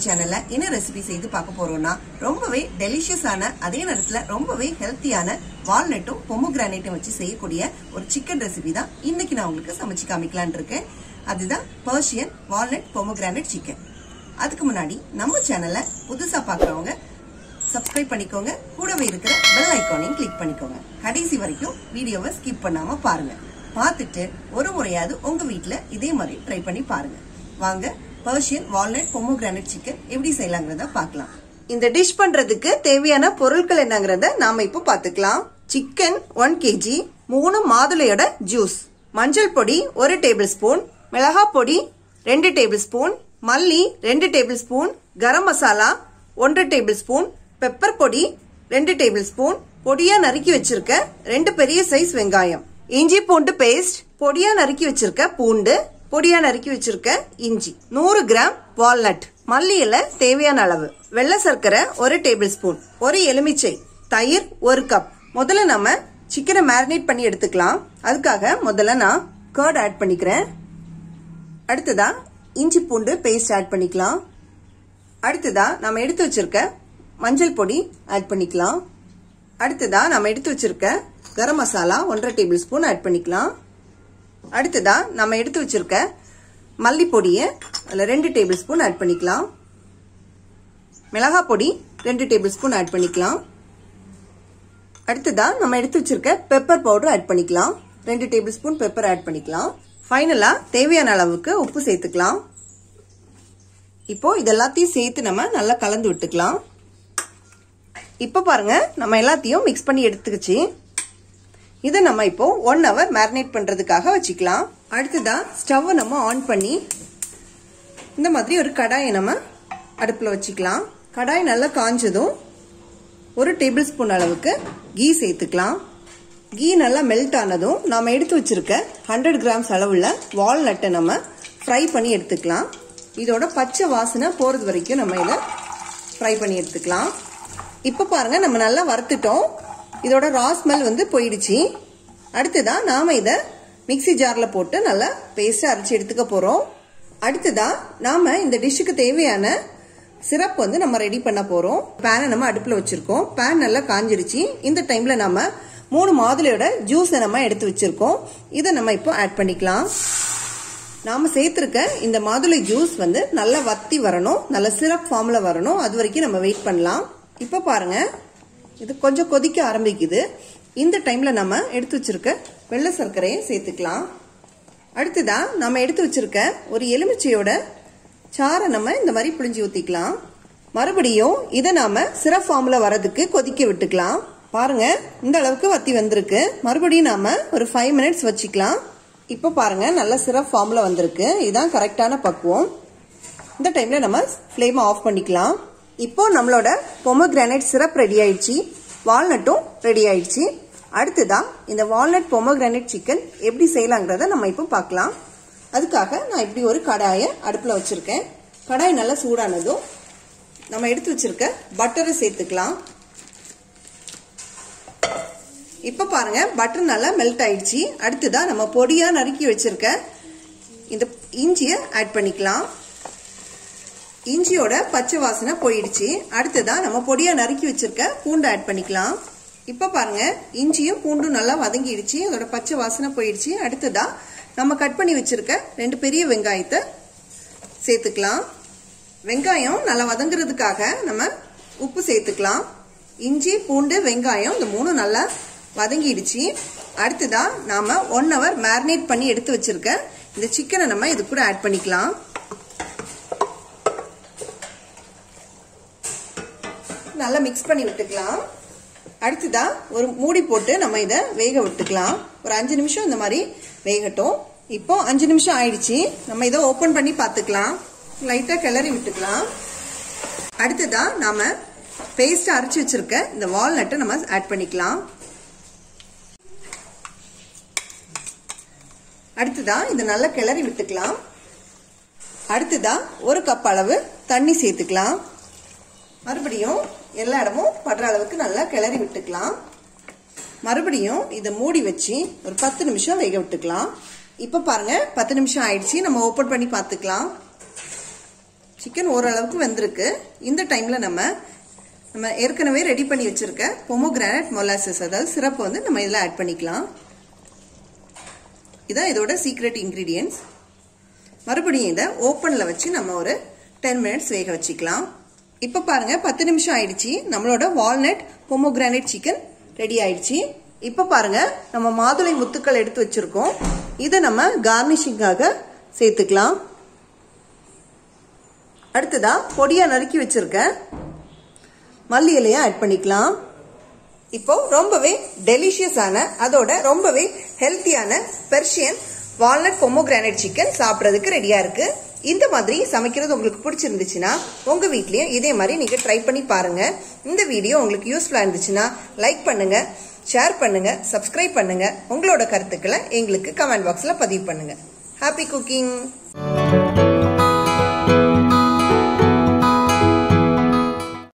சேனல்ல என்ன ரெசிபி செய்து பார்க்க போறோம்னா ரொம்பவே டெலிஷியஸான அதே நேரத்துல ரொம்பவே ஹெல்த்தியான வால்நட்டும் பொமோகிரானைட்டும் வச்சு செய்யக்கூடிய ஒரு சிக்கன் ரெசிபி தான் இன்னைக்கு நான் உங்களுக்கு சமைச்சு காமிக்கலாம்னு இருக்கேன் அதுதான் பர்ஷியன் வால்நட் பொமோகிரானைட் சிக்கன் அதுக்கு முன்னாடி நம்ம சேனலை புதுசா பார்க்கறவங்க சப்ஸ்கிரைப் பண்ணிக்கோங்க கூடவே இருக்கிற பெல் ஐக்கானையும் கிளிக் பண்ணிக்கோங்க கடைசி வரைக்கும் வீடியோவை ஸ்கிப் பண்ணாம பாருங்க பார்த்துட்டு ஒரு முறையாவது உங்க வீட்ல இதே மாதிரி ட்ரை பண்ணி பாருங்க வாங்க பர்ஷியன் வால்நட் பொமோகிரானட் சிக்கன் எப்படி செய்யலாங்கிறத பார்க்கலாம் இந்த டிஷ் பண்றதுக்கு தேவையான பொருட்கள் என்னங்கறத நாம இப்போ பார்த்துக்கலாம் சிக்கன் ஒன் கேஜி மூணு மாதுளையோட ஜூஸ் மஞ்சள் பொடி ஒரு டேபிள் ஸ்பூன் மிளகாய் பொடி ரெண்டு டேபிள் ஸ்பூன் மல்லி ரெண்டு டேபிள் ஸ்பூன் கரம் மசாலா ஒன்றரை டேபிள் ஸ்பூன் பெப்பர் பொடி ரெண்டு டேபிள் ஸ்பூன் பொடியா நறுக்கி வச்சிருக்க ரெண்டு பெரிய சைஸ் வெங்காயம் இஞ்சி பூண்டு பேஸ்ட் பொடியா நறுக்கி வச்சிருக்க பூண்டு பொடியா நறுக்கி வச்சிருக்க இஞ்சி நூறு கிராம் வால்நட் மல்லி இலை தேவையான அளவு வெள்ளை சர்க்கரை ஒரு டேபிள் ஸ்பூன் ஒரு எலுமிச்சை தயிர் ஒரு கப் முதல்ல நம்ம சிக்கனை மேரினேட் பண்ணி எடுத்துக்கலாம் அதுக்காக முதல்ல நான் கர்ட் ஆட் பண்ணிக்கிறேன் அடுத்ததா இஞ்சி பூண்டு பேஸ்ட் ஆட் பண்ணிக்கலாம் அடுத்ததா நம்ம எடுத்து வச்சிருக்க மஞ்சள் பொடி ஆட் பண்ணிக்கலாம் அடுத்ததா நம்ம எடுத்து வச்சிருக்க கரம் மசாலா ஒன்றரை டேபிள் ஸ்பூன் ஆட் பண்ணிக்கலாம் அடுத்ததா நம்ம எடுத்து வச்சிருக்க மல்லிப்பொடியை அதில் ரெண்டு டேபிள் ஸ்பூன் ஆட் பண்ணிக்கலாம் மிளகாய் பொடி ரெண்டு டேபிள் ஸ்பூன் ஆட் பண்ணிக்கலாம் அடுத்ததா நம்ம எடுத்து வச்சிருக்க பெப்பர் பவுடர் ஆட் பண்ணிக்கலாம் ரெண்டு டேபிள் ஸ்பூன் பெப்பர் ஆட் பண்ணிக்கலாம் ஃபைனலா தேவையான அளவுக்கு உப்பு சேர்த்துக்கலாம் இப்போ இதெல்லாத்தையும் சேர்த்து நம்ம நல்லா கலந்து விட்டுக்கலாம் இப்போ பாருங்க நம்ம எல்லாத்தையும் மிக்ஸ் பண்ணி எடுத்துக்கிச்சு இதை நம்ம இப்போ ஒன் ஹவர் மேரினேட் பண்றதுக்காக வச்சுக்கலாம் அடுத்ததா ஸ்டவ்வை நம்ம ஆன் பண்ணி இந்த மாதிரி ஒரு கடாயை நம்ம அடுப்பில் வச்சுக்கலாம் கடாய் நல்லா காஞ்சதும் ஒரு டேபிள் ஸ்பூன் அளவுக்கு கீ சேர்த்துக்கலாம் கீ நல்லா மெல்ட் ஆனதும் நம்ம எடுத்து வச்சிருக்க ஹண்ட்ரட் கிராம்ஸ் அளவுள்ள வால்நட்டை நம்ம ஃப்ரை பண்ணி எடுத்துக்கலாம் இதோட பச்சை வாசனை போகிறது வரைக்கும் நம்ம இதை ஃப்ரை பண்ணி எடுத்துக்கலாம் இப்போ பாருங்க நம்ம நல்லா வறுத்துட்டோம் இதோட ரா ஸ்மெல் வந்து போயிடுச்சு அடுத்ததான் நாம இதை மிக்சி ஜாரில் போட்டு நல்லா பேஸ்ட்டாக அரைச்சி எடுத்துக்க போகிறோம் அடுத்ததான் நாம இந்த டிஷ்ஷுக்கு தேவையான சிரப் வந்து நம்ம ரெடி பண்ண போகிறோம் பேனை நம்ம அடுப்பில் வச்சுருக்கோம் பேன் நல்லா காஞ்சிருச்சு இந்த டைமில் நம்ம மூணு மாதுளையோட ஜூஸை நம்ம எடுத்து வச்சுருக்கோம் இதை நம்ம இப்போ ஆட் பண்ணிக்கலாம் நாம் சேர்த்துருக்க இந்த மாதுளை ஜூஸ் வந்து நல்லா வத்தி வரணும் நல்ல சிரப் ஃபார்மில் வரணும் அது வரைக்கும் நம்ம வெயிட் பண்ணலாம் இப்போ பாருங்க இது கொஞ்சம் கொதிக்க ஆரம்பிக்குது இந்த டைமில் நம்ம எடுத்து வச்சிருக்க வெள்ளை சர்க்கரையை சேர்த்துக்கலாம் அடுத்ததா நம்ம எடுத்து வச்சிருக்க ஒரு எலுமிச்சையோட சாரை நம்ம இந்த மாதிரி புளிஞ்சு ஊற்றிக்கலாம் மறுபடியும் இதை நாம சிரப் ஃபார்மில் வரதுக்கு கொதிக்க விட்டுக்கலாம் பாருங்க இந்த அளவுக்கு வத்தி வந்திருக்கு மறுபடியும் நாம ஒரு ஃபைவ் மினிட்ஸ் வச்சுக்கலாம் இப்போ பாருங்க நல்ல சிரப் ஃபார்மில் வந்திருக்கு இதுதான் கரெக்டான பக்குவம் இந்த டைமில் நம்ம ஃப்ளேமை ஆஃப் பண்ணிக்கலாம் இப்போ நம்மளோட பொமோகிரானைட் சிரப் ரெடி ஆயிடுச்சு வால்நட்டும் ரெடி ஆயிடுச்சு அடுத்ததான் இந்த வால்நட் பொமோகிரானைட் சிக்கன் எப்படி செய்யலாங்கிறத நம்ம இப்போ பார்க்கலாம் அதுக்காக நான் இப்படி ஒரு கடாயை அடுப்பில் வச்சுருக்கேன் கடாய் நல்லா சூடானதும் நம்ம எடுத்து வச்சிருக்க பட்டரை சேர்த்துக்கலாம் இப்போ பாருங்க பட்டர் நல்லா மெல்ட் ஆயிடுச்சு அடுத்ததான் நம்ம பொடியா நறுக்கி வச்சிருக்க இந்த இஞ்சியை ஆட் பண்ணிக்கலாம் இஞ்சியோட பச்சை வாசனை போயிடுச்சு அடுத்ததான் நம்ம பொடியா நறுக்கி வச்சிருக்க பூண்டு ஆட் பண்ணிக்கலாம் இப்போ பாருங்க இஞ்சியும் பூண்டும் நல்லா வதங்கிடுச்சு அதோட பச்சை வாசனை போயிடுச்சு அடுத்ததா நம்ம கட் பண்ணி வச்சிருக்க ரெண்டு பெரிய வெங்காயத்தை சேர்த்துக்கலாம் வெங்காயம் நல்லா வதங்குறதுக்காக நம்ம உப்பு சேர்த்துக்கலாம் இஞ்சி பூண்டு வெங்காயம் இந்த மூணு நல்லா வதங்கிடுச்சு அடுத்ததா நாம ஒன் ஹவர் மேரினேட் பண்ணி எடுத்து வச்சிருக்க இந்த சிக்கனை நம்ம இது கூட ஆட் பண்ணிக்கலாம் நல்லா மிக்ஸ் பண்ணி விட்டுக்கலாம் அடுத்ததா ஒரு மூடி போட்டு நம்ம இதை வேக விட்டுக்கலாம் ஒரு அஞ்சு நிமிஷம் இந்த மாதிரி வேகட்டும் இப்போ அஞ்சு நிமிஷம் ஆயிடுச்சு நம்ம இதை ஓப்பன் பண்ணி பார்த்துக்கலாம் லைட்டாக கிளறி விட்டுக்கலாம் அடுத்ததா நாம பேஸ்ட் அரைச்சி வச்சிருக்க இந்த வால்நட்டை நம்ம ஆட் பண்ணிக்கலாம் அடுத்ததா இதை நல்லா கிளறி விட்டுக்கலாம் அடுத்ததா ஒரு கப் அளவு தண்ணி சேர்த்துக்கலாம் மறுபடியும் எல்லா இடமும் படுற அளவுக்கு நல்லா கிளறி விட்டுக்கலாம் மறுபடியும் இதை மூடி வச்சு ஒரு பத்து நிமிஷம் வேக விட்டுக்கலாம் இப்போ பாருங்க பத்து நிமிஷம் ஆயிடுச்சு நம்ம ஓப்பன் பண்ணி பார்த்துக்கலாம் சிக்கன் ஓரளவுக்கு வெந்திருக்கு இந்த டைமில் நம்ம நம்ம ஏற்கனவே ரெடி பண்ணி வச்சிருக்க பொமோகிரானட் மொலாசஸ் அதாவது சிரப் வந்து நம்ம இதில் ஆட் பண்ணிக்கலாம் இதான் இதோட சீக்ரெட் இன்க்ரீடியன்ஸ் மறுபடியும் இதை ஓப்பனில் வச்சு நம்ம ஒரு டென் மினிட்ஸ் வேக வச்சுக்கலாம் இப்போ பாருங்க பத்து நிமிஷம் ஆயிடுச்சு நம்மளோட வால்நட் பொமோகிரானட் சிக்கன் ரெடி ஆயிடுச்சு இப்போ பாருங்க நம்ம மாதுளை முத்துக்கள் எடுத்து வச்சிருக்கோம் இதை நம்ம கார்னிஷிங்காக சேர்த்துக்கலாம் அடுத்ததா பொடியா நறுக்கி வச்சிருக்கேன் மல்லி இலையை ஆட் பண்ணிக்கலாம் இப்போ ரொம்பவே டெலிஷியஸான அதோட ரொம்பவே ஹெல்த்தியான பெர்ஷியன் வால்நட் பொமோகிரானட் சிக்கன் சாப்பிட்றதுக்கு ரெடியா இருக்கு இந்த மாதிரி சமைக்கிறது உங்களுக்கு பிடிச்சிருந்துச்சுன்னா உங்க வீட்லயும் இதே மாதிரி நீங்க ட்ரை பண்ணி பாருங்க இந்த வீடியோ உங்களுக்கு யூஸ்ஃபுல்லா இருந்துச்சுன்னா லைக் பண்ணுங்க ஷேர் பண்ணுங்க சப்ஸ்கிரைப் பண்ணுங்க உங்களோட கருத்துக்களை எங்களுக்கு கமெண்ட் பாக்ஸ்ல பதிவு பண்ணுங்க ஹாப்பி குக்கிங்